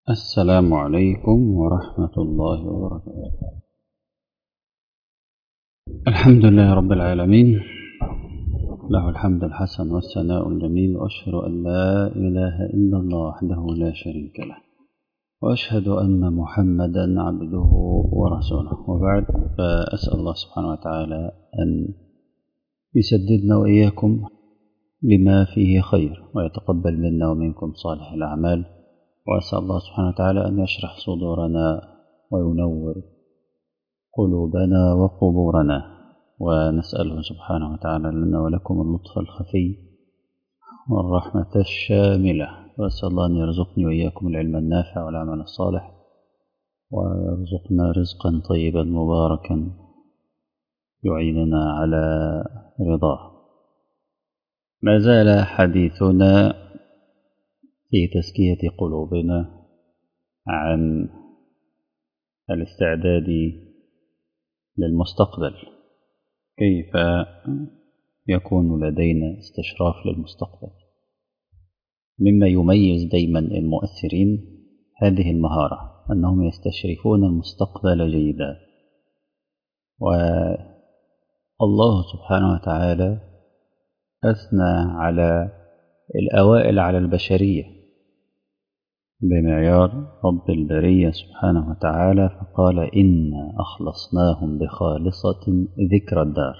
السلام عليكم ورحمة الله وبركاته الحمد لله رب العالمين له الحمد الحسن والثناء الجميل وأشهد أن لا إله إلا الله وحده لا شريك له وأشهد أن محمدا عبده ورسوله وبعد فأسأل الله سبحانه وتعالى أن يسددنا وإياكم لما فيه خير ويتقبل منا ومنكم صالح الأعمال وأسأل الله سبحانه وتعالى أن يشرح صدورنا وينور قلوبنا وقبورنا ونسأله سبحانه وتعالى لنا ولكم اللطف الخفي والرحمة الشاملة وأسأل الله أن يرزقني وإياكم العلم النافع والعمل الصالح ويرزقنا رزقا طيبا مباركا يعيننا على رضاه ما زال حديثنا في تزكية قلوبنا عن الاستعداد للمستقبل كيف يكون لدينا استشراف للمستقبل مما يميز دايما المؤثرين هذه المهارة أنهم يستشرفون المستقبل جيدا والله سبحانه وتعالى أثنى على الأوائل على البشرية بمعيار رب البرية سبحانه وتعالى فقال إنا أخلصناهم بخالصة ذكر الدار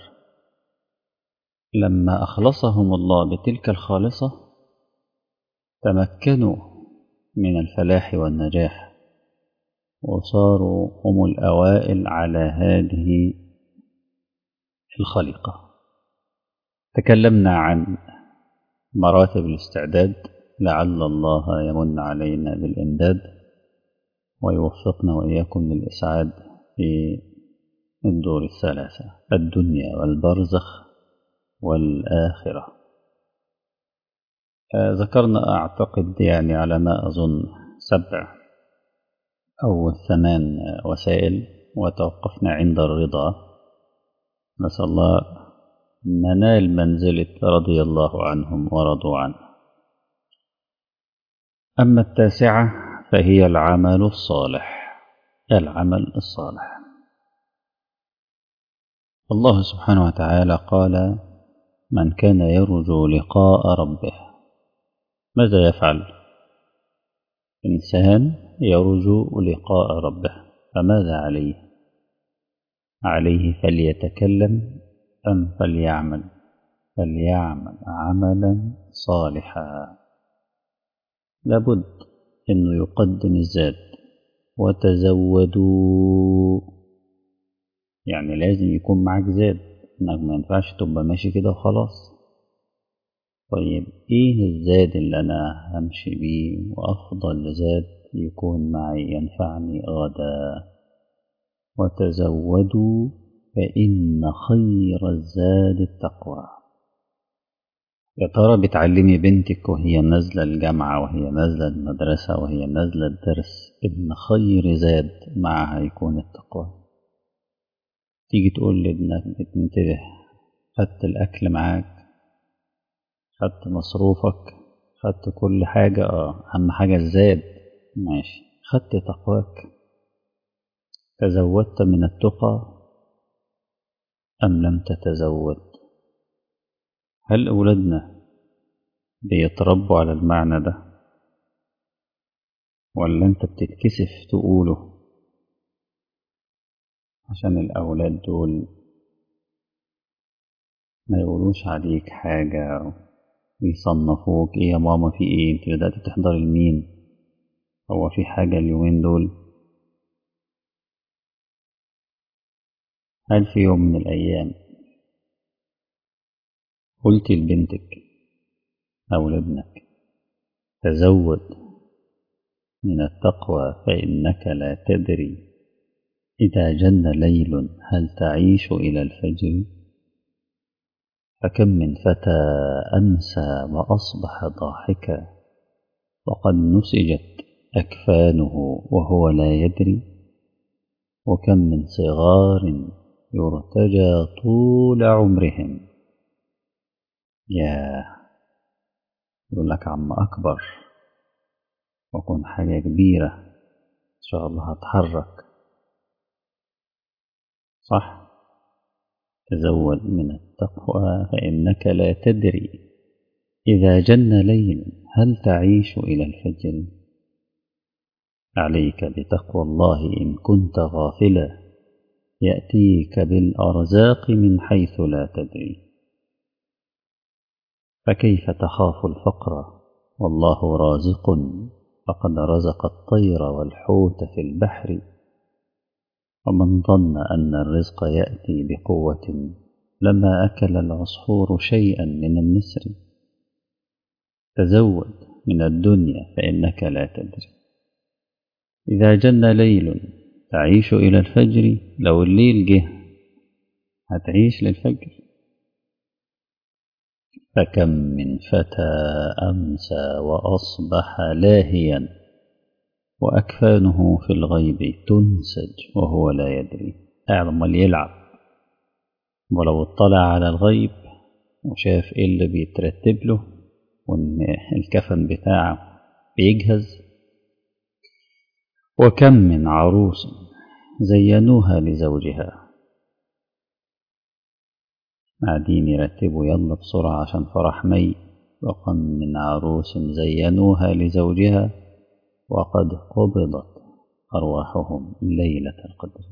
لما أخلصهم الله بتلك الخالصة تمكنوا من الفلاح والنجاح وصاروا هم الأوائل على هذه الخليقة تكلمنا عن مراتب الاستعداد لعل الله يمن علينا بالإمداد ويوفقنا وإياكم للإسعاد في الدور الثلاثة الدنيا والبرزخ والآخرة آه ذكرنا أعتقد يعني على ما أظن سبع أو ثمان وسائل وتوقفنا عند الرضا نسأل الله ننال منزلة رضي الله عنهم ورضوا عنه أما التاسعة فهي العمل الصالح العمل الصالح الله سبحانه وتعالى قال من كان يرجو لقاء ربه ماذا يفعل إنسان يرجو لقاء ربه فماذا عليه عليه فليتكلم أم فليعمل فليعمل عملا صالحا لابد أنه يقدم الزاد وتزودوا يعني لازم يكون معك زاد انك ما ينفعش تبقى ماشي كده وخلاص طيب ايه الزاد اللي انا همشي بيه وافضل زاد يكون معي ينفعني غدا وتزودوا فإن خير الزاد التقوى يا ترى بتعلمي بنتك وهي نازلة الجامعة وهي نازلة المدرسة وهي نازلة الدرس إن خير زاد معها يكون التقوى تيجي تقول لابنك انتبه خدت الأكل معاك خدت مصروفك خدت كل حاجة اه أهم حاجة الزاد ماشي خدت تقواك تزودت من التقى أم لم تتزود هل أولادنا بيتربوا على المعنى ده ولا أنت بتتكسف تقوله عشان الأولاد دول ما يقولوش عليك حاجة ويصنفوك إيه يا ماما في إيه أنت بدأت تحضر لمين هو في حاجة اليومين دول هل في يوم من الأيام قلت لبنتك أو لابنك تزود من التقوى فإنك لا تدري إذا جن ليل هل تعيش إلى الفجر فكم من فتى أمسى وأصبح ضاحكا وقد نسجت أكفانه وهو لا يدري وكم من صغار يرتجى طول عمرهم يا يقول لك عم أكبر وكن حاجة كبيرة إن شاء الله هتحرك صح تزود من التقوى فإنك لا تدري إذا جن ليل هل تعيش إلى الفجر عليك بتقوى الله إن كنت غافلا يأتيك بالأرزاق من حيث لا تدري فكيف تخاف الفقر والله رازق فقد رزق الطير والحوت في البحر ومن ظن أن الرزق يأتي بقوة لما أكل العصفور شيئا من النسر تزود من الدنيا فإنك لا تدري إذا جن ليل تعيش إلى الفجر لو الليل جه هتعيش للفجر فكم من فتى أمسى وأصبح لاهيا وأكفانه في الغيب تنسج وهو لا يدري قاعد امال يلعب ولو اطلع على الغيب وشاف ايه اللي بيترتب له وان الكفن بتاعه بيجهز وكم من عروس زينوها لزوجها قاعدين يرتبوا يلا بسرعة عشان فرح مي وكم من عروس زينوها لزوجها وقد قبضت أرواحهم ليلة القدر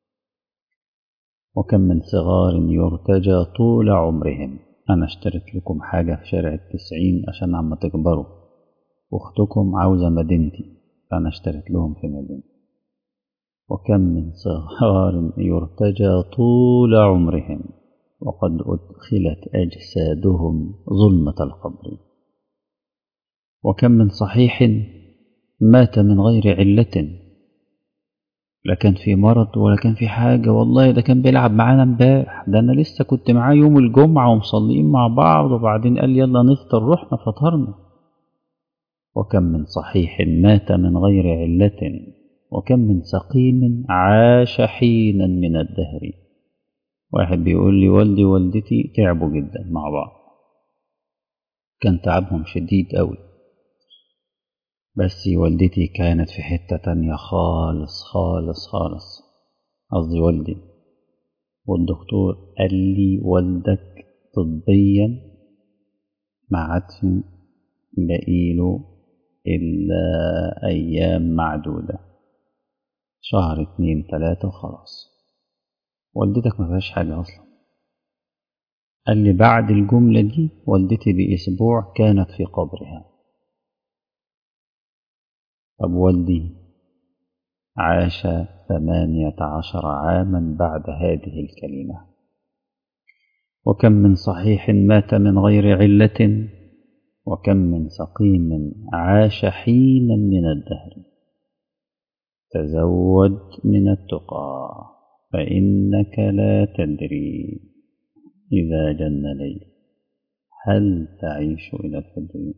وكم من صغار يرتجى طول عمرهم أنا اشتريت لكم حاجة في شارع التسعين عشان عم تكبروا أختكم عاوزة مدينتي فأنا اشتريت لهم في مدينتي وكم من صغار يرتجى طول عمرهم وقد أدخلت أجسادهم ظلمة القبر وكم من صحيح مات من غير علة لا كان في مرض ولا كان في حاجة والله ده كان بيلعب معانا امبارح ده أنا لسه كنت معاه يوم الجمعة ومصلين مع بعض وبعدين قال يلا نفطر رحنا فطرنا وكم من صحيح مات من غير علة وكم من سقيم عاش حينا من الدهر واحد بيقول لي والدي والدتي تعبوا جدا مع بعض كان تعبهم شديد قوي بس والدتي كانت في حتة تانية خالص خالص خالص قصدي والدي والدكتور قال لي والدك طبيا ما عادش بقيله إلا أيام معدودة شهر اتنين تلاتة وخلاص والدتك ما فيهاش حاجة أصلا قال لي بعد الجملة دي والدتي بأسبوع كانت في قبرها طب والدي عاش ثمانية عشر عاما بعد هذه الكلمة وكم من صحيح مات من غير علة وكم من سقيم عاش حينا من الدهر تزود من التقى فإنك لا تدري إذا جن ليل هل تعيش إلى الفجر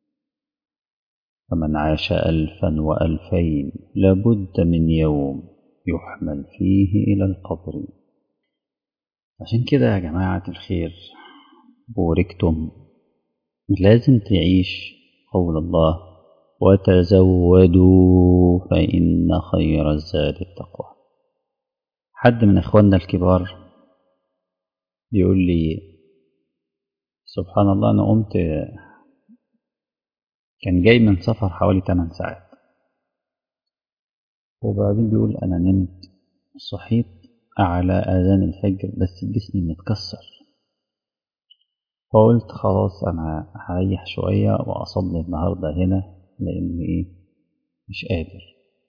فمن عاش ألفا وألفين لابد من يوم يحمل فيه إلى القبر عشان كده يا جماعة الخير بوركتم لازم تعيش قول الله وتزودوا فإن خير الزاد التقوى حد من إخواننا الكبار بيقول لي سبحان الله أنا قمت كان جاي من سفر حوالي 8 ساعات وبعدين بيقول أنا نمت صحيت على أذان الفجر بس جسمي متكسر فقلت خلاص أنا هريح شوية وأصلي النهاردة هنا لأن إيه مش قادر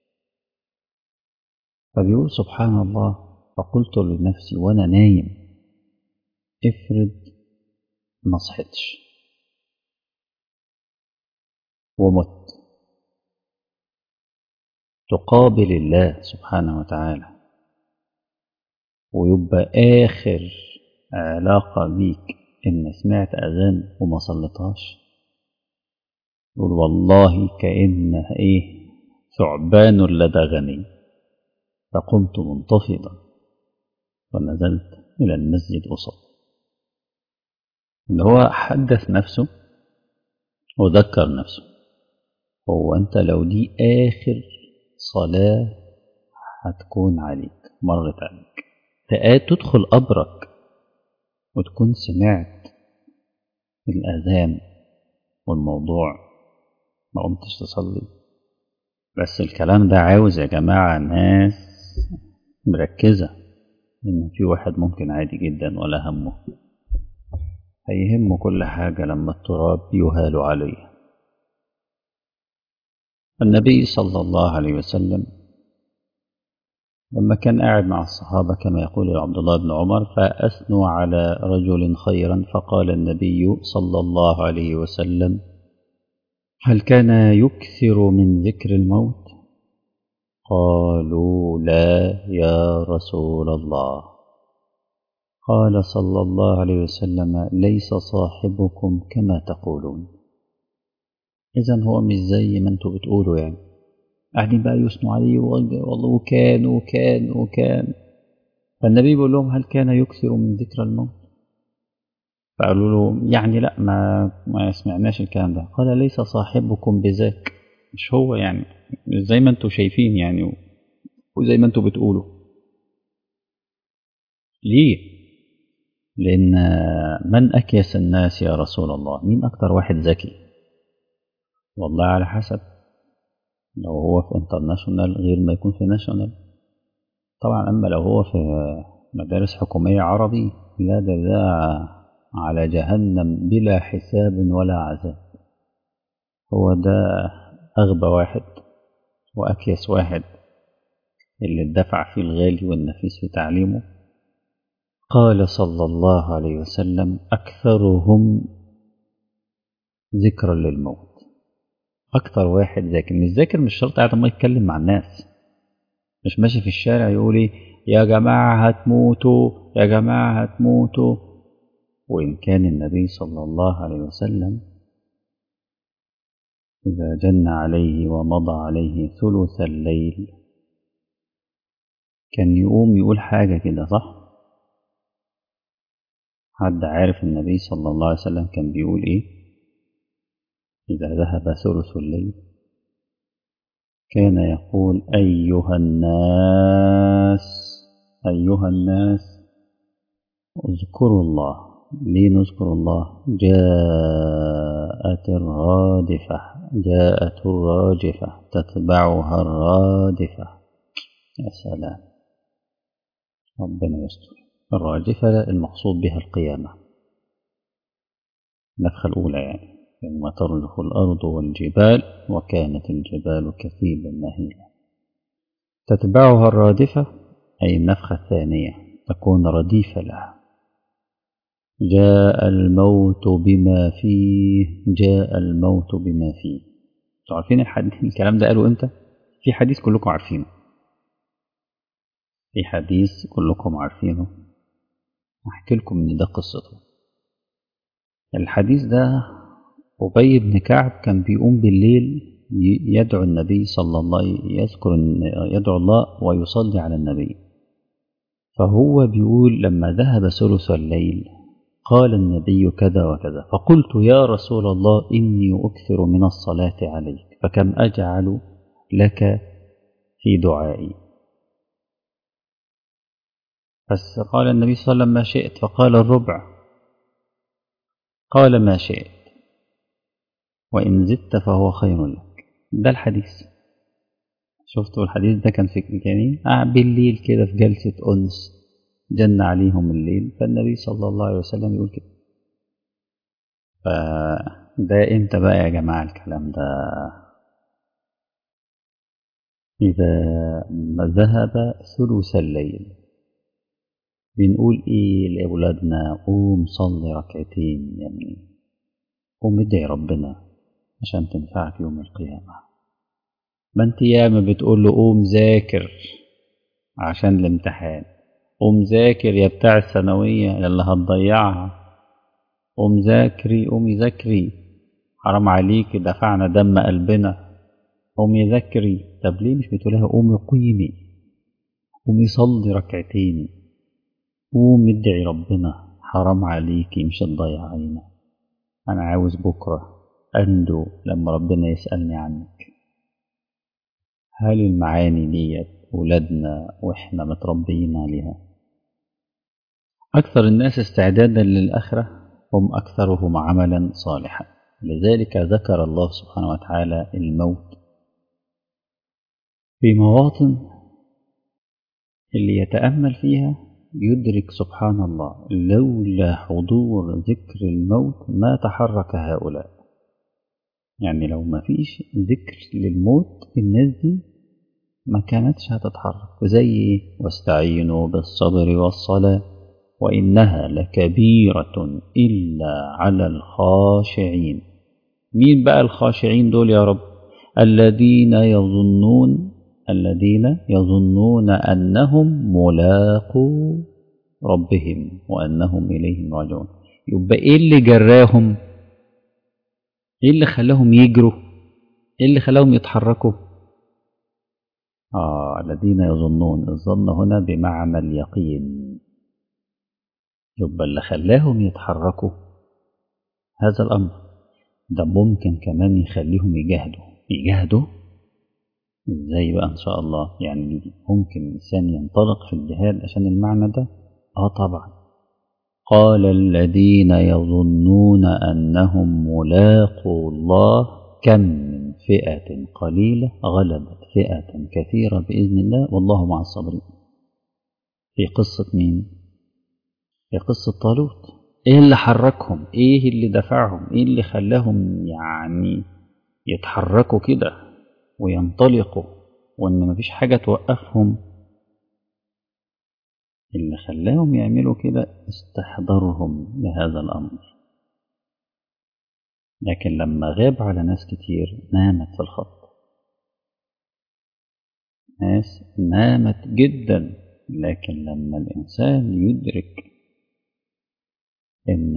فبيقول سبحان الله فقلت لنفسي وأنا نايم افرض ما صحتش ومت تقابل الله سبحانه وتعالى ويبقى آخر علاقة بيك إن سمعت أذان وما صليتهاش يقول والله كأنها إيه ثعبان لدغني فقمت منتفضا ونزلت إلى المسجد أصلي اللي هو حدث نفسه وذكر نفسه هو أنت لو دي آخر صلاة هتكون عليك مرت عليك تقاد تدخل قبرك وتكون سمعت الأذان والموضوع ما قمتش تصلي بس الكلام ده عاوز يا جماعة ناس مركزة إن في واحد ممكن عادي جدا ولا همه هيهمه كل حاجة لما التراب يهال عليه النبي صلى الله عليه وسلم لما كان قاعد مع الصحابة كما يقول عبد الله بن عمر فأثنوا على رجل خيرا فقال النبي صلى الله عليه وسلم هل كان يكثر من ذكر الموت قالوا لا يا رسول الله قال صلى الله عليه وسلم ليس صاحبكم كما تقولون إذا هو مش زي ما انتوا بتقولوا يعني قاعدين بقى يثنوا عليه والله وكان وكان وكان فالنبي بيقول لهم هل كان يكثر من ذكر الموت فقالوا له يعني لا ما ما سمعناش الكلام ده قال ليس صاحبكم بذاك مش هو يعني زي ما انتوا شايفين يعني وزي ما انتوا بتقولوا ليه لان من اكيس الناس يا رسول الله مين اكتر واحد ذكي والله على حسب لو هو في انترناشونال غير ما يكون في ناشونال طبعا اما لو هو في مدارس حكوميه عربي لا ده ده على جهنم بلا حساب ولا عذاب هو ده أغبى واحد وأكيس واحد اللي اتدفع فيه الغالي والنفيس في تعليمه قال صلى الله عليه وسلم أكثرهم ذكرا للموت أكثر واحد ذاكر مش ذاكر مش شرط قاعد ما يتكلم مع الناس مش ماشي في الشارع يقول إيه يا جماعة هتموتوا يا جماعة هتموتوا وإن كان النبي صلى الله عليه وسلم إذا جن عليه ومضى عليه ثلث الليل كان يقوم يقول حاجة كده صح؟ حد عارف النبي صلى الله عليه وسلم كان بيقول إيه؟ إذا ذهب ثلث الليل كان يقول أيها الناس أيها الناس اذكروا الله ليه نذكر الله جاءت الرادفة جاءت الراجفة تتبعها الرادفة يا سلام ربنا يستر الراجفة المقصود بها القيامة النفخة الأولى يعني يوم ترجف الأرض والجبال وكانت الجبال كثيبا مهيلا تتبعها الرادفة أي النفخة الثانية تكون رديفة لها جاء الموت بما فيه جاء الموت بما فيه انتوا عارفين الحديث الكلام ده قالوا امتى في حديث كلكم عارفينه في حديث كلكم عارفينه احكي لكم ان ده قصته الحديث ده أبي بن كعب كان بيقوم بالليل يدعو النبي صلى الله يذكر يدعو الله ويصلي على النبي فهو بيقول لما ذهب ثلث الليل قال النبي كذا وكذا فقلت يا رسول الله إني أكثر من الصلاة عليك فكم أجعل لك في دعائي بس قال النبي صلى الله عليه وسلم ما شئت فقال الربع قال ما شئت وإن زدت فهو خير لك ده الحديث شفتوا الحديث ده كان في يعني آه بالليل كده في جلسة أنس جن عليهم الليل فالنبي صلى الله عليه وسلم يقول كده فده امتى بقى يا جماعة الكلام ده إذا ما ذهب ثلث الليل بنقول إيه لأولادنا قوم صلي ركعتين يعني قوم ادعي ربنا عشان تنفعك يوم القيامة ما انت ياما بتقول له قوم ذاكر عشان الامتحان قوم ذاكر يا بتاع الثانوية اللي هتضيعها قوم ذاكري قومي ذاكري حرام عليك دفعنا دم قلبنا قومي ذاكري طب ليه مش بتقولها قومي قيمي قومي صلي ركعتين قومي ادعي ربنا حرام عليكي مش هتضيعينا انا عاوز بكره أندو لما ربنا يسألني عنك هل المعاني ديت ولادنا وإحنا متربيين عليها أكثر الناس استعدادا للآخرة هم أكثرهم عملا صالحا لذلك ذكر الله سبحانه وتعالى الموت في مواطن اللي يتأمل فيها يدرك سبحان الله لولا حضور ذكر الموت ما تحرك هؤلاء يعني لو ما فيش ذكر للموت الناس دي ما كانتش هتتحرك زي واستعينوا بالصبر والصلاة وإنها لكبيرة إلا على الخاشعين مين بقى الخاشعين دول يا رب الذين يظنون الذين يظنون أنهم ملاقو ربهم وأنهم إليهم راجعون يبقى إيه اللي جراهم إيه اللي خلاهم يجروا إيه اللي خلاهم يتحركوا آه الذين يظنون الظن هنا بمعنى اليقين يبقى اللي خلاهم يتحركوا هذا الأمر ده ممكن كمان يخليهم يجاهدوا يجاهدوا ازاي بقى ان شاء الله يعني ممكن الانسان ينطلق في الجهاد عشان المعنى ده اه طبعا قال الذين يظنون انهم ملاقوا الله كم من فئة قليلة غلبت فئة كثيرة بإذن الله والله مع الصابرين في قصة مين؟ في قصة طالوت ايه اللي حركهم ايه اللي دفعهم ايه اللي خلاهم يعني يتحركوا كده وينطلقوا وان مفيش حاجة توقفهم اللي خلاهم يعملوا كده استحضرهم لهذا الأمر لكن لما غاب على ناس كتير نامت في الخط ناس نامت جدا لكن لما الإنسان يدرك إن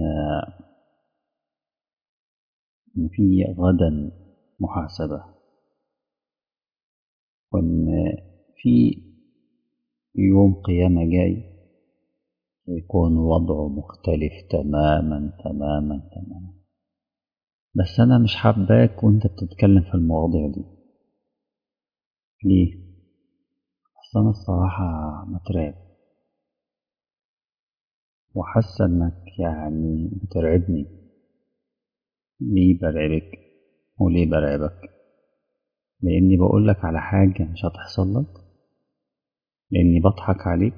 إن في غدا محاسبة وإن في يوم قيامة جاي يكون وضعه مختلف تماما تماما تماما بس أنا مش حباك وأنت بتتكلم في المواضيع دي ليه؟ أصل أنا الصراحة مترعب وحاسة إنك يعني بترعبني ليه برعبك وليه برعبك لأني بقولك على حاجة مش هتحصل لك لأني بضحك عليك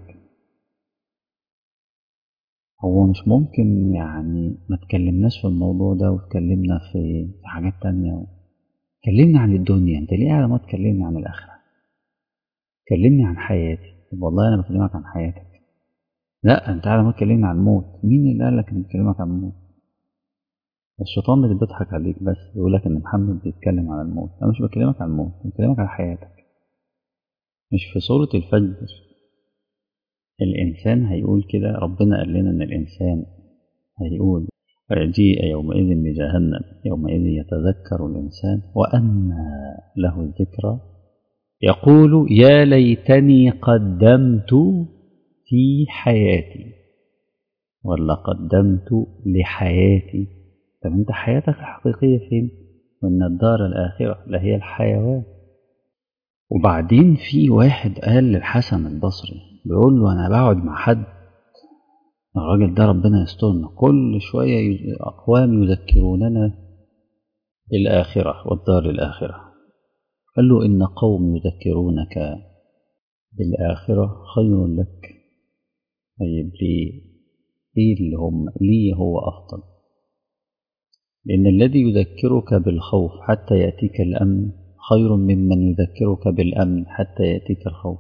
هو مش ممكن يعني ما تكلمناش في الموضوع ده وتكلمنا في حاجات تانية كلمني عن الدنيا انت ليه على ما تكلمني عن الآخرة كلمني عن حياتي طب والله أنا بكلمك عن حياتك لا انت على ما تكلمني عن الموت مين اللي قال لك اني بكلمك عن الموت الشيطان اللي بيضحك عليك بس يقول لك ان محمد بيتكلم عن الموت انا مش بكلمك عن الموت انا بكلمك عن حياتك مش في سورة الفجر الإنسان هيقول كده ربنا قال لنا إن الإنسان هيقول ويجيء يومئذ بجهنم يومئذ يتذكر الإنسان وأنى له الذكرى يقول يا ليتني قدمت في حياتي ولا قدمت لحياتي طب انت حياتك الحقيقية فين؟ وإن الدار الآخرة لهي الحيوان وبعدين في واحد قال للحسن البصري بيقول له أنا بقعد مع حد الراجل ده ربنا يسترنا كل شوية أقوام يذكروننا بالآخرة والدار الآخرة قال له إن قوم يذكرونك بالآخرة خير لك طيب ليه؟ ليه اللي هم ليه هو أفضل؟ لأن الذي يذكرك بالخوف حتى يأتيك الأمن خير ممن يذكرك بالأمن حتى يأتيك الخوف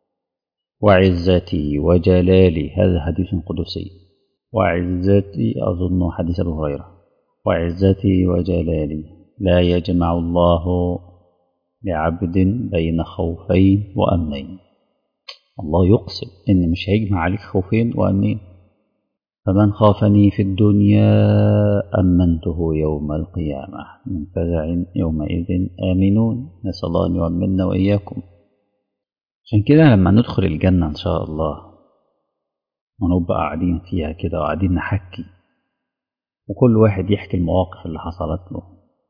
وعزتي وجلالي هذا حديث قدسي وعزتي أظن حديث أبو هريرة وعزتي وجلالي لا يجمع الله لعبد بين خوفين وأمنين الله يقسم إن مش هيجمع عليك خوفين وأمنين فمن خافني في الدنيا أمنته يوم القيامة من فزع يومئذ آمنون نسأل الله أن يؤمننا وإياكم عشان كده لما ندخل الجنة إن شاء الله ونبقى قاعدين فيها كده وقاعدين نحكي وكل واحد يحكي المواقف اللي حصلت له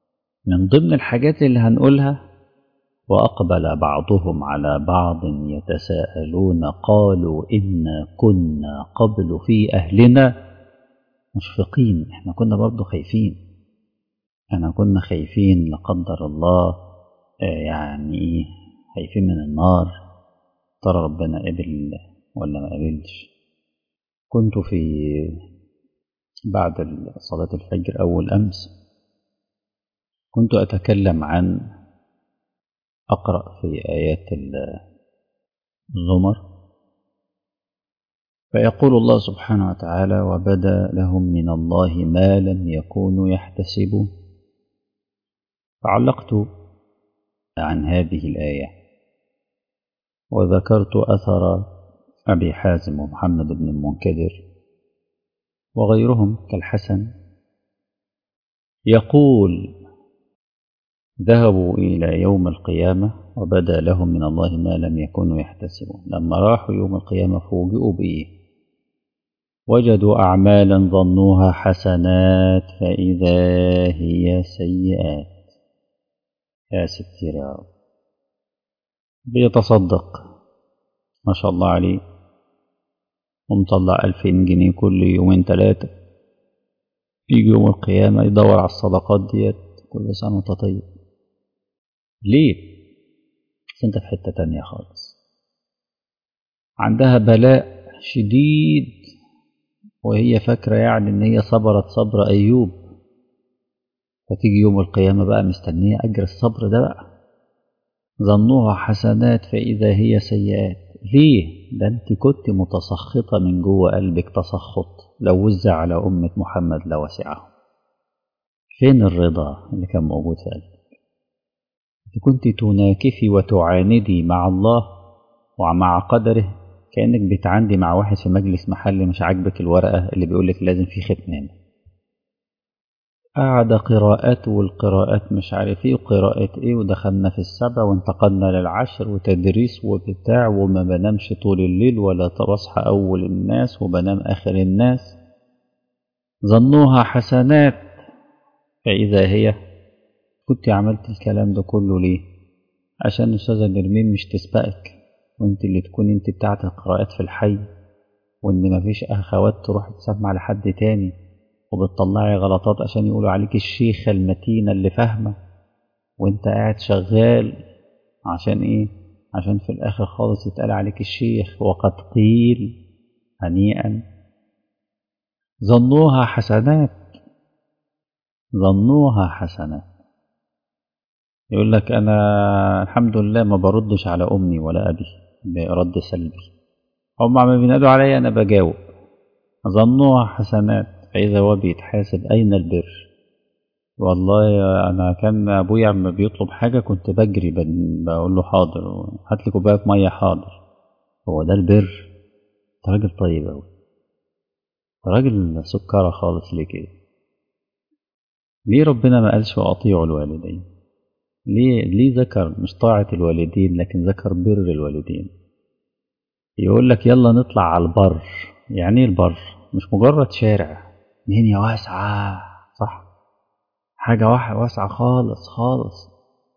من ضمن الحاجات اللي هنقولها وأقبل بعضهم على بعض يتساءلون قالوا إنا كنا قبل في أهلنا مشفقين احنا كنا برضو خايفين احنا كنا خايفين لا قدر الله يعني ايه خايفين من النار ترى ربنا قبل ولا ما قبلش كنت في بعد صلاة الفجر أول أمس كنت أتكلم عن أقرأ في آيات الزمر فيقول الله سبحانه وتعالى وبدا لهم من الله ما لم يكونوا يحتسبون فعلقت عن هذه الآية وذكرت أثر أبي حازم ومحمد بن المنكدر وغيرهم كالحسن يقول ذهبوا إلى يوم القيامة وبدا لهم من الله ما لم يكونوا يحتسبون لما راحوا يوم القيامة فوجئوا بإيه وجدوا أعمالا ظنوها حسنات فإذا هي سيئات يا ستير يا رب بيتصدق ما شاء الله عليه ومطلع ألفين جنيه كل يومين ثلاثة يجي يوم القيامة يدور على الصدقات ديت كل سنة وانت طيب ليه؟ بس انت في حتة تانية خالص عندها بلاء شديد وهي فاكرة يعني إن هي صبرت صبر أيوب فتيجي يوم القيامة بقى مستنية أجر الصبر ده بقى ظنوها حسنات فإذا هي سيئات ليه؟ ده أنت كنت متسخطة من جوه قلبك تسخط لو وزع على أمة محمد لوسعهم فين الرضا اللي كان موجود في قلبك؟ أنت كنت تناكفي وتعاندي مع الله ومع قدره كأنك بتعندي مع واحد في مجلس محل مش عاجبك الورقة اللي بيقولك لازم في ختمان قعد قراءات والقراءات مش عارف ايه وقراءة ايه ودخلنا في السبع وانتقلنا للعشر وتدريس وبتاع وما بنامش طول الليل ولا بصحى أول الناس وبنام آخر الناس ظنوها حسنات فإذا هي كنت عملت الكلام ده كله ليه عشان أستاذة نرمين مش تسبقك وانت اللي تكون انت بتاعت القراءات في الحي وان مفيش اخوات تروح تسمع لحد تاني وبتطلعي غلطات عشان يقولوا عليك الشيخة المتينة اللي فاهمة وانت قاعد شغال عشان ايه عشان في الاخر خالص يتقال عليك الشيخ وقد قيل هنيئا ظنوها حسنات ظنوها حسنات يقول لك انا الحمد لله ما بردش على امي ولا ابي برد سلبي هم ما بينادوا عليا انا بجاوب ظنوها حسنات فاذا هو بيتحاسب اين البر والله انا كان ابويا لما بيطلب حاجه كنت بجري بقول له حاضر هات لي كوبايه ميه حاضر هو ده البر انت راجل طيب قوي راجل سكره خالص ليه كده ليه ربنا ما قالش واطيعوا الوالدين ليه ليه ذكر مش طاعة الوالدين لكن ذكر بر الوالدين يقول لك يلا نطلع على البر يعني ايه البر مش مجرد شارع دنيا واسعة صح حاجة واحدة واسعة خالص خالص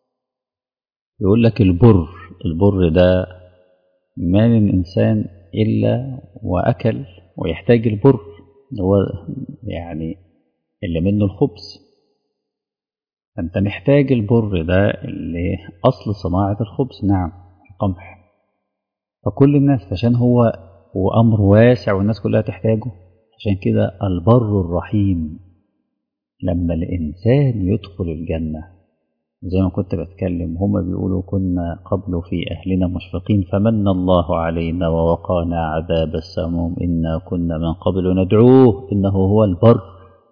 يقول لك البر البر ده ما من إنسان إلا وأكل ويحتاج البر هو يعني اللي منه الخبز فأنت محتاج البر ده اللي أصل صناعة الخبز نعم القمح فكل الناس عشان هو هو أمر واسع والناس كلها تحتاجه عشان كده البر الرحيم لما الإنسان يدخل الجنة زي ما كنت بتكلم هما بيقولوا كنا قبل في أهلنا مشفقين فمن الله علينا ووقانا عذاب السموم إنا كنا من قبل ندعوه إنه هو البر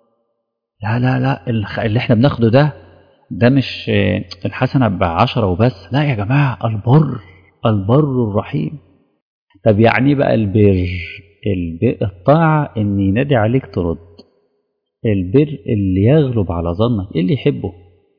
لا لا لا اللي احنا بناخده ده ده مش الحسنة بعشرة وبس لا يا جماعة البر البر الرحيم طب يعني بقى البر البر الطاعة إن ينادي عليك ترد البر اللي يغلب على ظنك إيه اللي يحبه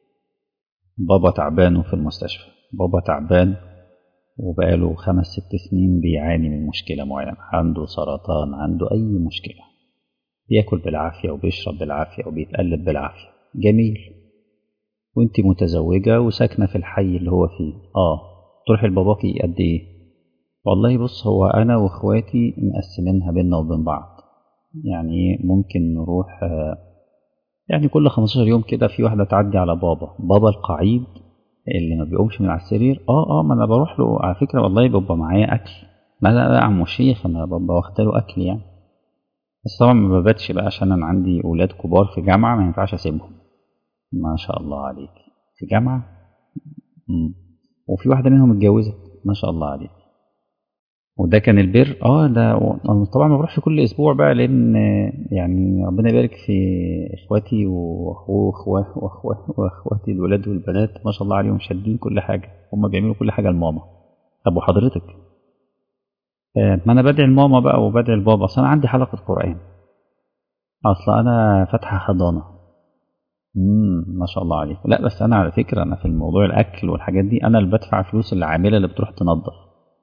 بابا تعبان في المستشفى بابا تعبان وبقاله خمس ست سنين بيعاني من مشكلة معينة عنده سرطان عنده أي مشكلة بياكل بالعافية وبيشرب بالعافية وبيتقلب بالعافية جميل وانت متزوجة وساكنة في الحي اللي هو فيه اه تروحي لباباكي قد ايه والله بص هو انا واخواتي مقسمينها بينا وبين بعض يعني ممكن نروح آه، يعني كل 15 يوم كده في واحدة تعدي على بابا بابا القعيد اللي ما بيقومش من على السرير اه اه ما انا بروح له على فكرة والله بيبقى معايا اكل ما لا لا عم الشيخ انا ببقى واخد له اكل يعني بس طبعا ما بباتش بقى عشان انا عندي اولاد كبار في جامعة ما ينفعش اسيبهم ما شاء الله عليك في جامعة مم. وفي واحدة منهم اتجوزت ما شاء الله عليك وده كان البر اه ده أنا طبعا ما بروحش كل اسبوع بقى لان يعني ربنا يبارك في اخواتي واخوه واخوه واخواتي الولاد والبنات ما شاء الله عليهم شادين كل حاجه هم بيعملوا كل حاجه لماما طب وحضرتك آه، ما انا بدعي لماما بقى وبدعي لبابا اصل انا عندي حلقه قران اصل انا فاتحه حضانه امم ما شاء الله عليك لا بس انا على فكره انا في الموضوع الاكل والحاجات دي انا اللي بدفع فلوس العامله اللي بتروح تنظف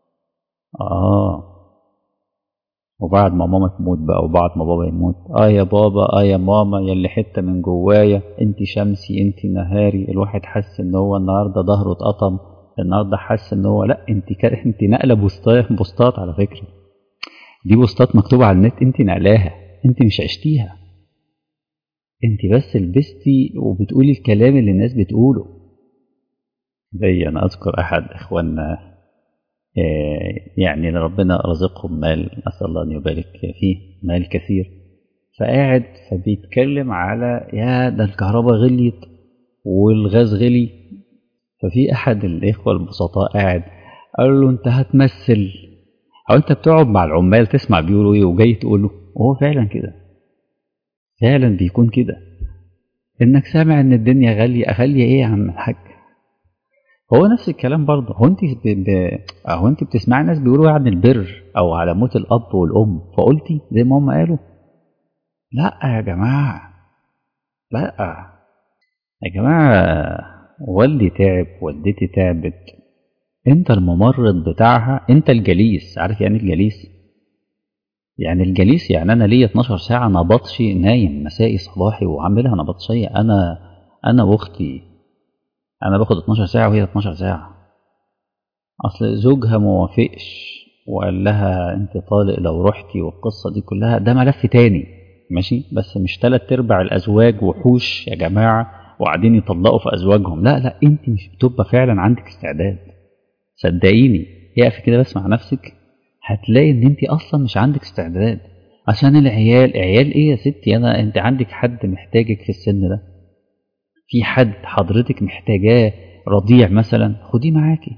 اه وبعد ما ماما تموت بقى وبعد ما بابا يموت اه يا بابا اه يا ماما يا اللي حته من جوايا انت شمسي انت نهاري الواحد حس ان هو النهارده ظهره اتقطم النهارده حس ان هو لا انت كا- انت نقله بوستات بوستات على فكره دي بوستات مكتوبه على النت انت نقلاها انت مش عشتيها انت بس لبستي وبتقولي الكلام اللي الناس بتقوله زي انا اذكر احد اخواننا آه، يعني ربنا رزقهم مال نسال الله ان يبارك فيه مال كثير فقاعد فبيتكلم على يا ده الكهرباء غليت والغاز غلي ففي احد الاخوه البسطاء قاعد قال له انت هتمثل او انت بتقعد مع العمال تسمع بيقولوا ايه وجاي تقول له وهو فعلا كده فعلا بيكون كده انك سامع ان الدنيا غاليه غاليه ايه يا عم الحاج هو نفس الكلام برضه هو انت ب... ب... هو انت بتسمعي ناس بيقولوا عن البر او على موت الاب والام فقلتي زي ما هم قالوا لا يا جماعه لا يا جماعه والدي تعب والدتي تعبت انت الممرض بتاعها انت الجليس عارف يعني إيه الجليس يعني الجليس يعني انا ليا 12 ساعه نبطشي نايم مسائي صباحي وعاملها نبطشيه انا انا واختي انا باخد 12 ساعه وهي 12 ساعه اصل زوجها موافقش وقال لها انت طالق لو رحتي والقصه دي كلها ده ملف تاني ماشي بس مش تلات ارباع الازواج وحوش يا جماعه وقاعدين يطلقوا في ازواجهم لا لا انت مش بتبقى فعلا عندك استعداد صدقيني اقفي كده بس مع نفسك هتلاقي ان انت اصلا مش عندك استعداد عشان العيال عيال ايه يا ستي انا انت عندك حد محتاجك في السن ده في حد حضرتك محتاجاه رضيع مثلا خديه معاكي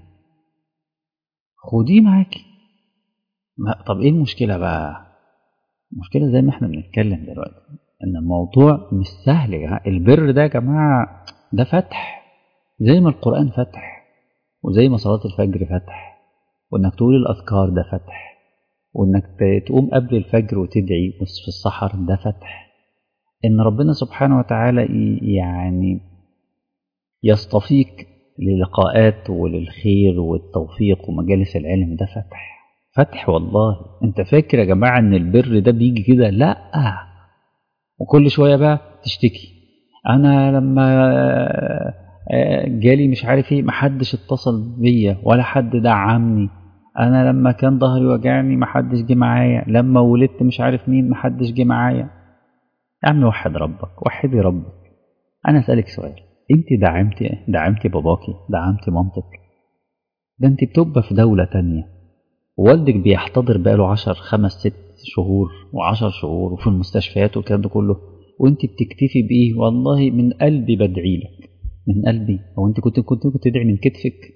خديه معاكي ما- طب ايه المشكله بقى المشكله زي ما احنا بنتكلم دلوقتي ان الموضوع مش سهل يا جماعه البر ده يا جماعه ده فتح زي ما القران فتح وزي ما صلاه الفجر فتح وانك تقول الاذكار ده فتح وانك ت- تقوم قبل الفجر وتدعي في السحر ده فتح ان ربنا سبحانه وتعالى ي- يعني يصطفيك للقاءات وللخير والتوفيق ومجالس العلم ده فتح فتح والله انت فاكر يا جماعه ان البر ده بيجي كده لا وكل شويه بقى تشتكي انا لما آه، جالي مش عارف ايه محدش اتصل بيا ولا حد دعمني انا لما كان ظهري وجعني محدش جه معايا لما ولدت مش عارف مين محدش جه معايا يا عم وحد ربك وحدي ربك انا اسالك سؤال انت دعمتي دعمتي باباكي دعمتي مامتك ده انت بتبقى في دولة تانية ووالدك بيحتضر بقاله عشر خمس ست شهور وعشر شهور وفي المستشفيات والكلام ده كله وانت بتكتفي بايه والله من قلبي بدعي لك من قلبي هو انت كنت كنت كنت تدعي من كتفك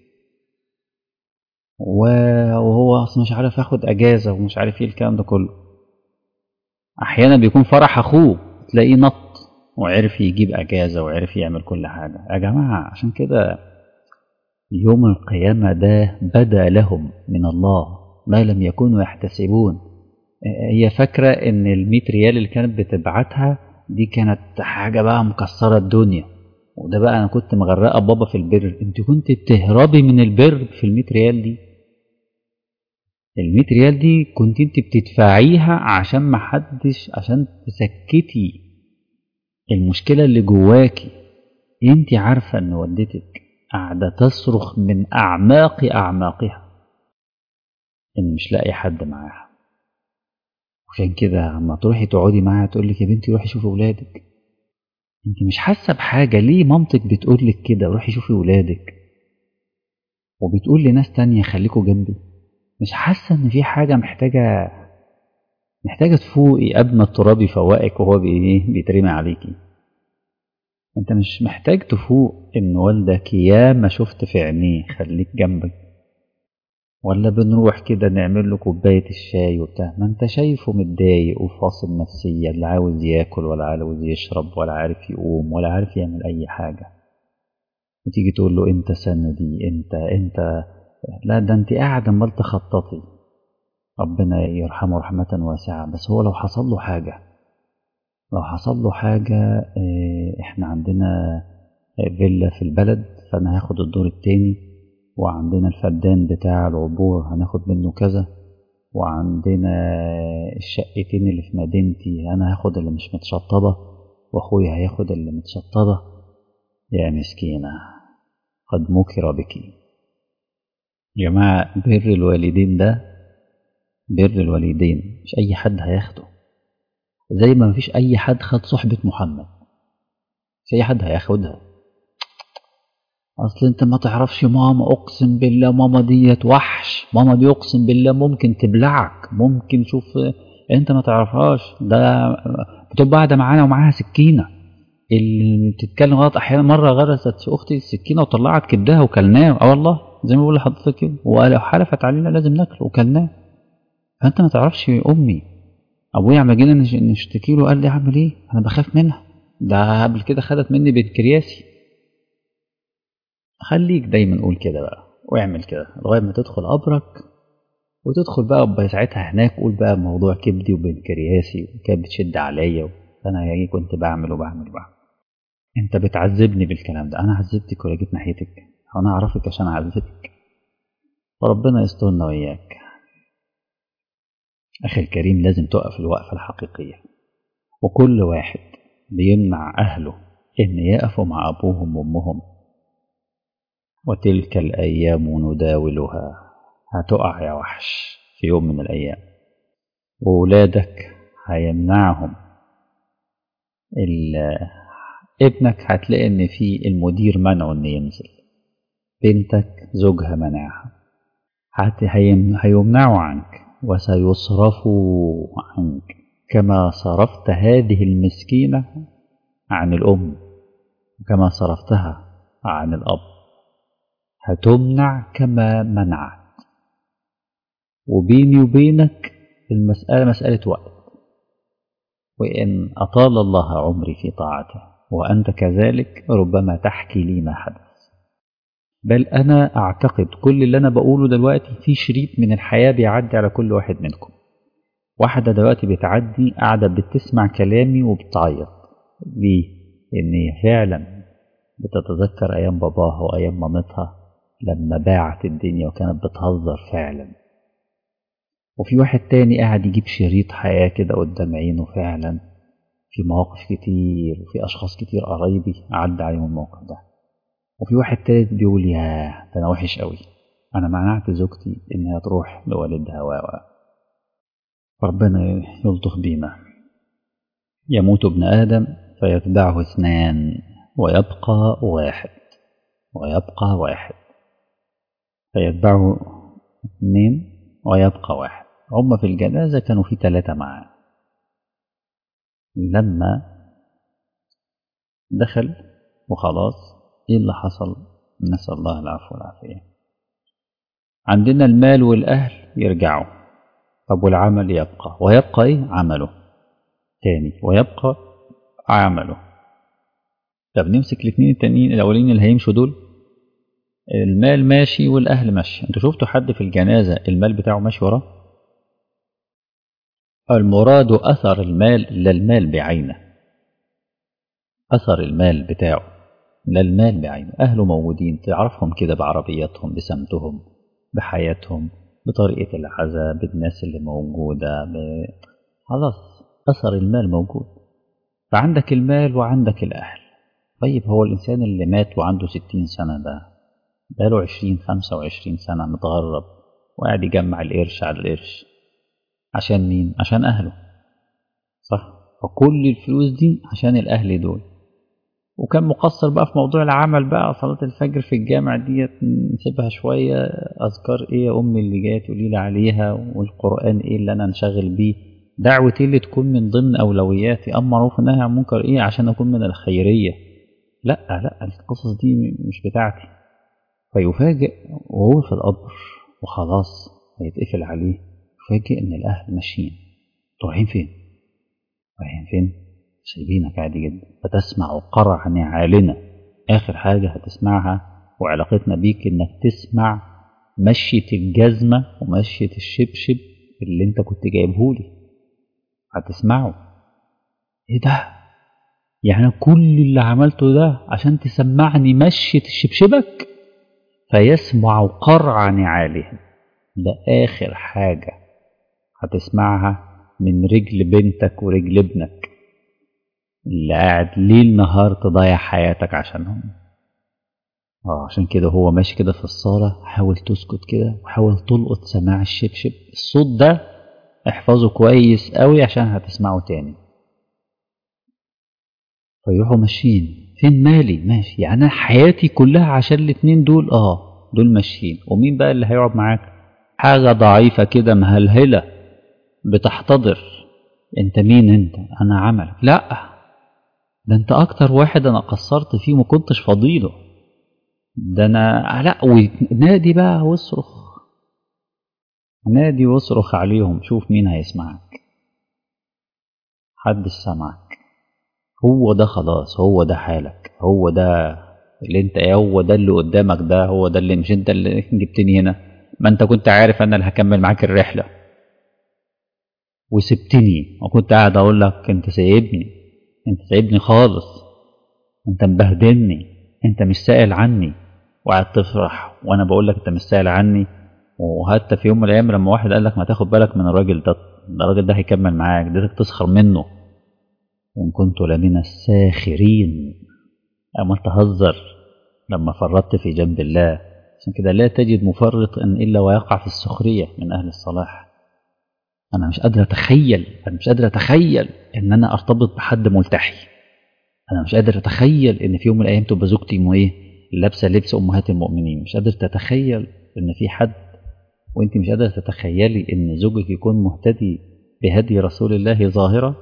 و- وهو اصلا مش عارف ياخد اجازه ومش عارف ايه الكلام ده كله احيانا بيكون فرح اخوه تلاقيه نط وعرف يجيب اجازه وعرف يعمل كل حاجه يا جماعه عشان كده يوم القيامه ده بدا لهم من الله ما لم يكونوا يحتسبون هي فاكره ان ال ريال اللي كانت بتبعتها دي كانت حاجه بقى مكسره الدنيا وده بقى انا كنت مغرقه بابا في البر انت كنت بتهربي من البر في ال ريال دي ال ريال دي كنت انت بتدفعيها عشان ما حدش عشان تسكتي المشكله اللي جواكي انت عارفة ان والدتك قاعدة تصرخ من أعماق أعماقها إن مش لاقي حد معاها عشان كده لما تروحي تقعدي معاها تقول لك يا بنتي روحي شوفي ولادك انت مش حاسه بحاجه ليه مامتك بتقول لك كده روحي شوفي ولادك وبتقول لناس تانية خليكوا جنبي مش حاسه ان في حاجه محتاجه محتاجه تفوقي قبل ما التراب يفوقك وهو بي- بيترمي عليكي انت مش محتاج تفوق ان والدك ياما شفت في عينيه خليك جنبك ولا بنروح كده نعمل له كوباية الشاي وبتاع ما انت شايفه متضايق وفاصل نفسيا لا عاوز ياكل ولا عاوز يشرب ولا عارف يقوم ولا عارف يعمل اي حاجة وتيجي تقول له انت سندي انت انت لا ده انت قاعد عمال تخططي ربنا يرحمه رحمة واسعة بس هو لو حصل له حاجة لو حصل له حاجة اه، احنا عندنا فيلا في البلد فانا هاخد الدور التاني وعندنا الفدان بتاع العبور هناخد منه كذا وعندنا الشقتين اللي في مدينتي انا هاخد اللي مش متشطبة واخويا هياخد اللي متشطبة يا مسكينة قد مكر بك يا جماعة بر الوالدين ده بر الوالدين مش اي حد هياخده زي ما مفيش اي حد خد صحبة محمد مش اي حد هياخدها اصل انت ما تعرفش ماما اقسم بالله ماما ديت وحش ماما دي اقسم بالله ممكن تبلعك ممكن شوف انت ما تعرفهاش ده بتبقى قاعده معانا ومعاها سكينه اللي بتتكلم غلط احيانا مره غرست في اختي السكينه وطلعت كبدها وكلناه اه والله زي ما بقول لحضرتك كده ولو حلفت علينا لازم ناكله وكلناه فانت ما تعرفش امي ابويا عم جينا نش- نشتكي له قال لي اعمل ايه انا بخاف منها ده قبل كده خدت مني بنكرياسي خليك دايما قول كده بقى واعمل كده لغايه ما تدخل قبرك وتدخل بقى بقى ساعتها هناك قول بقى موضوع كبدي وبنكرياسي وكانت بتشد عليا فانا يعني كنت بعمل وبعمل وبعمل انت بتعذبني بالكلام ده انا عذبتك ولا جيت ناحيتك انا اعرفك عشان اعذبك فربنا يسترنا واياك اخي الكريم لازم تقف الوقفه الحقيقيه وكل واحد بيمنع اهله ان يقفوا مع ابوهم وامهم وتلك الأيام نداولها هتقع يا وحش في يوم من الأيام وولادك هيمنعهم ال- ابنك هتلاقي إن في المدير منعه إنه ينزل بنتك زوجها منعها هت- هيم- هيمنعوا عنك وسيصرفوا عنك كما صرفت هذه المسكينة عن الأم وكما صرفتها عن الأب هتمنع كما منعت وبيني وبينك المسألة مسألة وقت وإن أطال الله عمري في طاعته وأنت كذلك ربما تحكي لي ما حدث بل أنا أعتقد كل اللي أنا بقوله دلوقتي في شريط من الحياة بيعدي على كل واحد منكم واحدة دلوقتي بتعدي قاعدة بتسمع كلامي وبتعيط ليه؟ لأن هي فعلا بتتذكر أيام باباها وأيام مامتها لما باعت الدنيا وكانت بتهزر فعلا وفي واحد تاني قاعد يجيب شريط حياة كده قدام عينه فعلا في مواقف كتير وفي أشخاص كتير قرايبي عدى عليهم الموقف ده وفي واحد تالت بيقول يا ده أنا وحش قوي أنا منعت زوجتي إنها تروح لوالدها و و. ربنا يلطف بينا يموت ابن آدم فيتبعه اثنان ويبقى واحد ويبقى واحد فيتبعه اثنين ويبقى واحد هم في الجنازة كانوا في ثلاثة معاه لما دخل وخلاص ايه اللي حصل نسأل الله العفو والعافية عندنا المال والأهل يرجعوا طب والعمل يبقى ويبقى ايه عمله تاني ويبقى عمله طب نمسك الاثنين التانيين الاولين اللي هيمشوا دول المال ماشي والاهل ماشي انتوا شفتوا حد في الجنازه المال بتاعه ماشي وراه المراد اثر المال لا المال بعينه اثر المال بتاعه لا المال بعينه اهله موجودين تعرفهم كده بعربياتهم بسمتهم بحياتهم بطريقه العزاء بالناس اللي موجوده ب... خلاص اثر المال موجود فعندك المال وعندك الاهل طيب هو الإنسان اللي مات وعنده ستين سنة ده بقاله عشرين خمسة وعشرين سنة متغرب وقاعد يجمع القرش على القرش عشان مين؟ عشان أهله صح؟ فكل الفلوس دي عشان الأهل دول وكان مقصر بقى في موضوع العمل بقى صلاة الفجر في الجامع ديت نسيبها شوية أذكار إيه يا أمي اللي جاية تقولي لي عليها والقرآن إيه اللي أنا انشغل بيه دعوتي اللي تكون من ضمن أولوياتي أما معروف إنها عن منكر إيه عشان أكون من الخيرية لا لا القصص دي مش بتاعتي فيفاجئ وهو في القبر وخلاص هيتقفل عليه يفاجئ إن الأهل ماشيين رايحين فين؟ رايحين فين؟ سايبينك عادي جدا فتسمع قرع نعالنا آخر حاجة هتسمعها وعلاقتنا بيك إنك تسمع مشية الجزمة ومشية الشبشب اللي أنت كنت جايبهولي هتسمعه إيه ده؟ يعني كل اللي عملته ده عشان تسمعني مشية شبشبك فيسمع قرع نعالهم ده آخر حاجة هتسمعها من رجل بنتك ورجل ابنك اللي قاعد ليل نهار تضيع حياتك عشانهم اه عشان كده هو ماشي كده في الصالة حاول تسكت كده وحاول تلقط سماع الشبشب الصوت ده احفظه كويس قوي عشان هتسمعه تاني فيروحوا ماشيين فين مالي ماشي يعني انا حياتي كلها عشان الاتنين دول اه دول ماشيين ومين بقى اللي هيقعد معاك حاجة ضعيفة كده مهلهلة بتحتضر انت مين انت انا عملك لا ده انت اكتر واحد انا قصرت فيه ما كنتش فضيله ده انا لا ونادي بقى واصرخ نادي واصرخ عليهم شوف مين هيسمعك حدش سمعك هو ده خلاص هو ده حالك هو ده اللي انت هو ده اللي قدامك ده هو ده اللي مش انت اللي جبتني هنا ما انت كنت عارف انا اللي هكمل معاك الرحله وسبتني وكنت قاعد اقول لك انت سايبني انت سايبني خالص انت مبهدلني انت مش سائل عني وقاعد تفرح وانا بقول لك انت مش سائل عني وحتى في يوم من الايام لما واحد قال لك ما تاخد بالك من الراجل ده ده الراجل ده هيكمل معاك ده تسخر منه وان كنت لمن الساخرين اما تهزر لما فرطت في جنب الله عشان كده لا تجد مفرط الا ويقع في السخريه من اهل الصلاح انا مش قادر اتخيل انا مش قادر اتخيل ان انا ارتبط بحد ملتحي انا مش قادر اتخيل ان في يوم من الايام تبقى زوجتي مو ايه لابسه لبس امهات المؤمنين مش قادر تتخيل ان في حد وانت مش قادره تتخيلي ان زوجك يكون مهتدي بهدي رسول الله ظاهره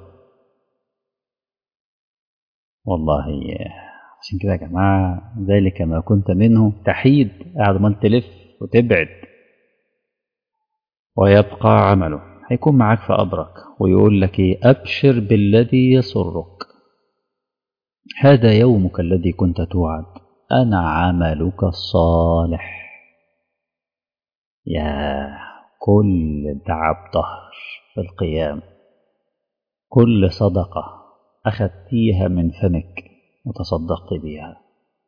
والله عشان كده يا جماعه ذلك ما كنت منه تحيد قاعد ما تلف وتبعد ويبقى عمله هيكون معاك في قبرك ويقول لك ايه ابشر بالذي يسرك هذا يومك الذي كنت توعد انا عملك الصالح يا كل تعب ظهر في القيام كل صدقة أخذتيها من فمك وتصدقت بيها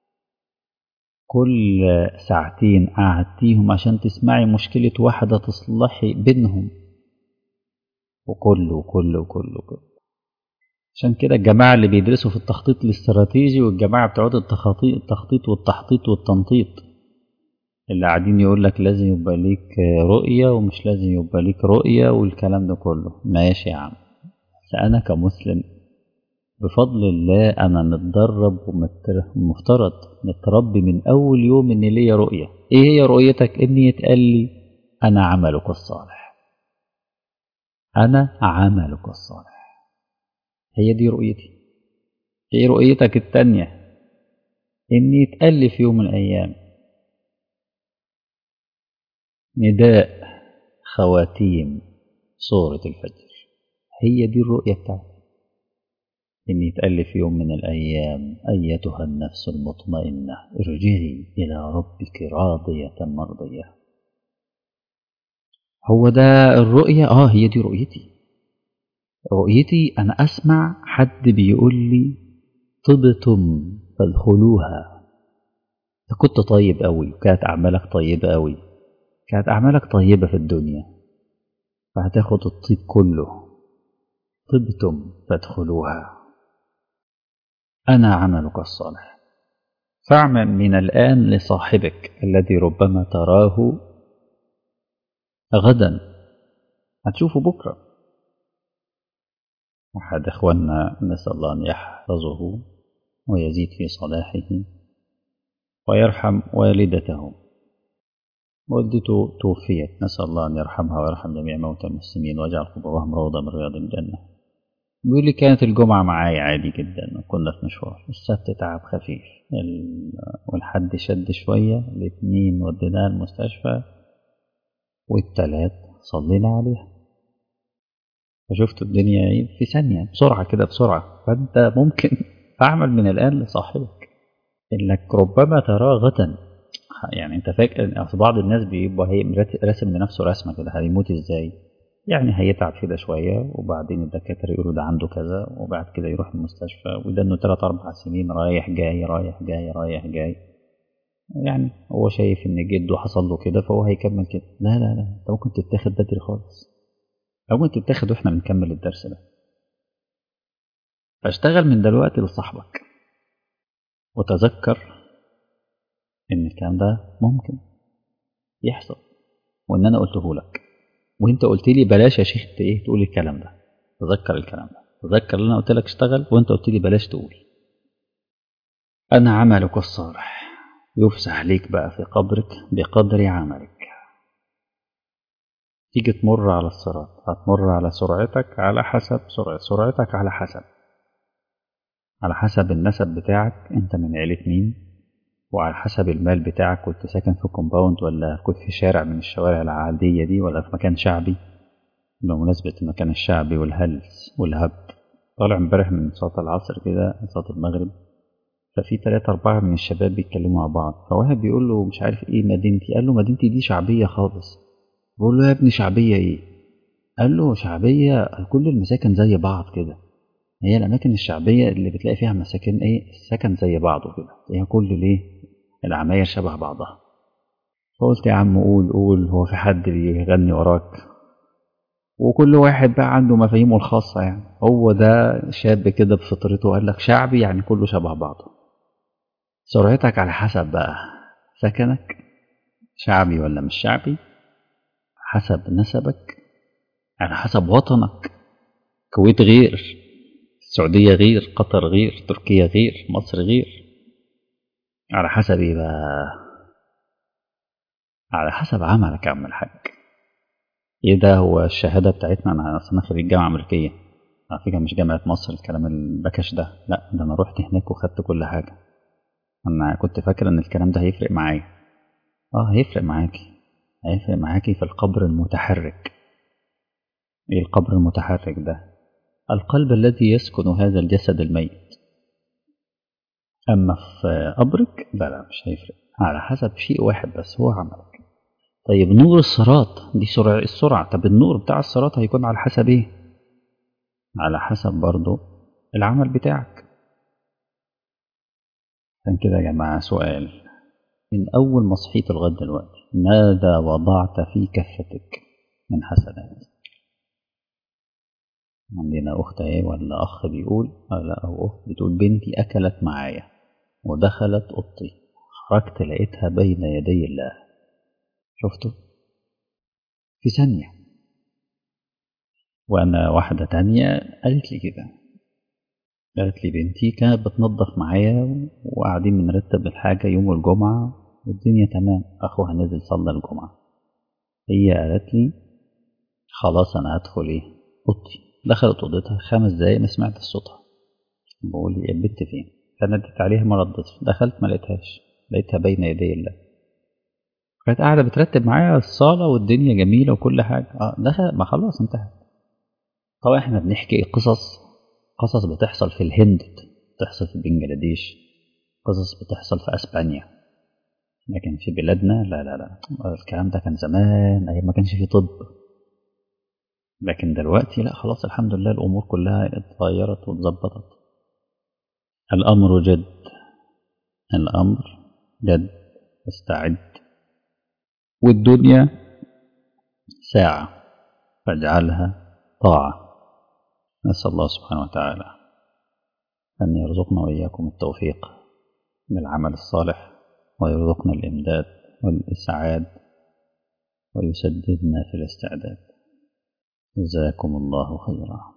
كل ساعتين قعدتيهم عشان تسمعي مشكلة واحدة تصلحي بينهم وكل وكل وكل وكل عشان كده الجماعة اللي بيدرسوا في التخطيط الاستراتيجي والجماعة بتوع التخطيط التخطيط والتحطيط والتنطيط اللي قاعدين يقول لك لازم يبقى ليك رؤية ومش لازم يبقى ليك رؤية والكلام ده كله ماشي يا عم بس أنا كمسلم بفضل الله أنا متدرب ومفترض متربي من أول يوم إن ليا رؤية إيه هي رؤيتك؟ إني يتقال لي أنا عملك الصالح أنا عملك الصالح هي دي رؤيتي إيه رؤيتك التانية؟ إني يتقال لي في يوم من الأيام نداء خواتيم سورة الفجر هي دي الرؤية بتاعتي إن يتقال في يوم من الأيام أيتها النفس المطمئنة ارجعي إلى ربك راضية مرضية هو ده الرؤية آه هي دي رؤيتي رؤيتي أنا أسمع حد بيقول لي طبتم فادخلوها كنت طيب قوي وكانت أعمالك طيبة قوي كانت أعمالك طيبة في الدنيا فهتاخد الطيب كله طبتم فادخلوها أنا عملك الصالح فاعمل من الآن لصاحبك الذي ربما تراه غدا هتشوفه بكرة أحد إخواننا نسأل الله أن يحفظه ويزيد في صلاحه ويرحم والدته والدته توفيت نسأل الله أن يرحمها ويرحم جميع موتى المسلمين ويجعل قبورهم روضة من رياض الجنة بيقول لي كانت الجمعة معايا عادي جدا وكنا في مشوار السبت تعب خفيف والحد شد شوية الاثنين وديناها المستشفى والتلات صلينا عليها فشفت الدنيا ايه في ثانية بسرعة كده بسرعة فأنت ممكن تعمل من الآن لصاحبك إنك ربما تراه غدا يعني أنت فاكر أصل بعض الناس بيبقى هي راسم لنفسه رسمة كده هيموت إزاي يعني هيتعب كده شوية وبعدين الدكاترة يقولوا ده عنده كذا وبعد كده يروح المستشفى وده إنه تلات أربع سنين رايح جاي رايح جاي رايح جاي يعني هو شايف إن جده حصل له كده فهو هيكمل كده لا لا لا أنت ممكن تتاخد بدري خالص أو ممكن تتاخد وإحنا بنكمل الدرس ده فاشتغل من دلوقتي لصاحبك وتذكر إن الكلام ده ممكن يحصل وإن أنا قلته لك وانت قلت لي بلاش يا شيخ ايه تقول الكلام ده تذكر الكلام ده تذكر اللي انا قلت لك اشتغل وانت قلت لي بلاش تقول انا عملك الصالح يفسح ليك بقى في قبرك بقدر عملك تيجي تمر على الصراط هتمر على سرعتك على حسب سرعة سرعتك على حسب على حسب النسب بتاعك انت من عيلة مين وعلى حسب المال بتاعك كنت ساكن في كومباوند ولا كنت في شارع من الشوارع العادية دي ولا في مكان شعبي بمناسبة المكان الشعبي والهلس والهبد طالع امبارح من صلاة العصر كده صلاة المغرب ففي تلاتة أربعة من الشباب بيتكلموا مع بعض فواحد بيقول له مش عارف إيه مدينتي قال له مدينتي دي شعبية خالص بقول له يا ابني شعبية إيه قال له شعبية كل المساكن زي بعض كده هي الأماكن الشعبية اللي بتلاقي فيها مساكن إيه السكن زي بعضه كده هي كل ليه العماير شبه بعضها فقلت يا عم قول قول هو في حد بيغني وراك وكل واحد بقى عنده مفاهيمه الخاصة يعني هو ده شاب كده بفطرته قال لك شعبي يعني كله شبه بعضه سرعتك على حسب بقى سكنك شعبي ولا مش شعبي حسب نسبك على حسب وطنك الكويت غير السعودية غير قطر غير تركيا غير مصر غير على حسب ايه بقى على حسب عملك يا عم الحاج ايه ده هو الشهاده بتاعتنا انا اصلا خريج جامعه امريكيه على فكره مش جامعه مصر الكلام البكش ده لا ده انا رحت هناك وخدت كل حاجه انا كنت فاكر ان الكلام ده هيفرق معايا اه هيفرق معاكي هيفرق معاكي في القبر المتحرك ايه القبر المتحرك ده القلب الذي يسكن هذا الجسد الميت أما في قبرك لا لا مش هيفرق على حسب شيء واحد بس هو عملك طيب نور الصراط دي سرعة السرعة طب النور بتاع الصراط هيكون على حسب ايه على حسب برضو العمل بتاعك عشان كده يا جماعة سؤال من أول ما صحيت لغاية دلوقتي ماذا وضعت في كفتك من حسنات عندنا أخت اهي ولا أخ بيقول لا أو أخت بتقول بنتي أكلت معايا ودخلت أوضتي خرجت لقيتها بين يدي الله شفتوا في ثانية وأنا واحدة تانية قالت لي كده قالت لي بنتي كانت بتنظف معايا وقاعدين بنرتب الحاجة يوم الجمعة والدنيا تمام أخوها نزل صلى الجمعة هي قالت لي خلاص أنا هدخل إيه أوضتي دخلت أوضتها خمس دقايق ما سمعت صوتها بقول لي البنت فين فندت عليها ما ردتش دخلت ما لقيتهاش لقيتها بين يدي الله كانت قاعدة بترتب معايا الصالة والدنيا جميلة وكل حاجة اه دخل ما خلاص انتهت طبعا احنا بنحكي قصص قصص بتحصل في الهند بتحصل في بنجلاديش قصص بتحصل في اسبانيا لكن في بلادنا لا لا لا الكلام ده كان زمان ايام ما كانش فيه طب لكن دلوقتي لا خلاص الحمد لله الامور كلها اتغيرت واتظبطت الامر جد الامر جد استعد والدنيا ساعة فاجعلها طاعة نسأل الله سبحانه وتعالى أن يرزقنا وإياكم التوفيق للعمل الصالح ويرزقنا الإمداد والإسعاد ويسددنا في الاستعداد جزاكم الله خيرا